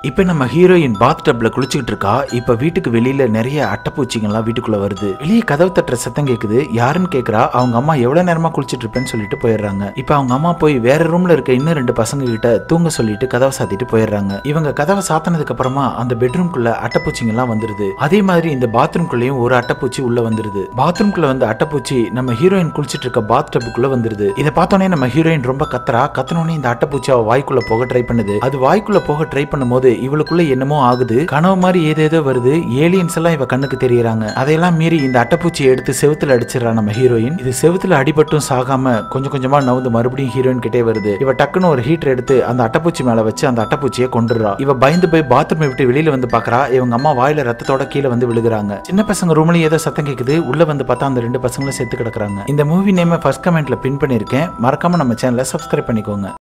இப்போ நம்ம ஹீரோயின் பாத் டப்ல குளிச்சுக்கிட்டு இருக்கா இப்ப வீட்டுக்கு வெளியில நிறைய அட்டைப்பூச்சிங்கெல்லாம் வீட்டுக்குள்ள வருது வெளியே கதவு தட்டுற சத்தம் கேக்குது யாருன்னு கேக்குறா அவங்க அம்மா எவ்வளவு நேரமா குளிச்சிட்டு இருப்பேன்னு சொல்லிட்டு போயிடுறாங்க இப்ப அவங்க அம்மா போய் வேற ரூம்ல இருக்க இன்னும் ரெண்டு பசங்க கிட்ட தூங்க சொல்லிட்டு கதவை சாத்திட்டு போயிடுறாங்க இவங்க கதவை சாத்தினதுக்கு அப்புறமா அந்த பெட்ரூம்குள்ள அட்டைப்பூச்சிங்கெல்லாம் வந்துருது அதே மாதிரி இந்த பாத்ரூம்குள்ளேயும் ஒரு அட்டைப்பூச்சி உள்ள வந்துருது பாத்ரூம்குள்ள வந்து அட்டைப்பூச்சி நம்ம ஹீரோயின் குளிச்சிட்டு இருக்க பாத் டப்புக்குள்ள வந்துருது இதை பார்த்தோன்னே நம்ம ஹீரோயின் ரொம்ப கத்துறா கத்தனோடனே இந்த அட்டைப்பூச்சி அவ வாய்க்குள்ள போக ட்ரை பண்ணுது அது வாய்க்குள்ள போக ட்ரை பண்ணும்போது இவளுக்குள்ள என்னமோ ஆகுது கனவு மாதிரி ஏதேதோ வருது ஏலியன்ஸ் எல்லாம் இவ கண்ணுக்கு தெரியறாங்க அதையெல்லாம் மீறி இந்த அட்டைப்பூச்சியை எடுத்து செவுத்துல அடிச்சிடறா நம்ம ஹீரோயின் இது செவுத்துல அடிபட்டும் சாகாம கொஞ்சம் கொஞ்சமா நவுந்து மறுபடியும் ஹீரோயின் கிட்டே வருது இவ டக்குன்னு ஒரு ஹீட்டர் எடுத்து அந்த அட்டைப்பூச்சி மேல வச்சு அந்த அட்டைப்பூச்சியை கொண்டுறா இவ பயந்து போய் பாத்ரூம் விட்டு வெளியில வந்து பாக்குறா இவங்க அம்மா வாயில ரத்தத்தோட கீழே வந்து விழுகுறாங்க சின்ன பசங்க ரூம்லயும் ஏதோ சத்தம் கேக்குது உள்ள வந்து பார்த்தா அந்த ரெண்டு பசங்களும் செத்து கிடக்குறாங்க இந்த மூவி நேம ஃபர்ஸ்ட் கமெண்ட்ல பின் பண்ணிருக்கேன் மறக்காம நம்ம சேனலை சப்ஸ்கிரைப் பண்ணிக்கோங்க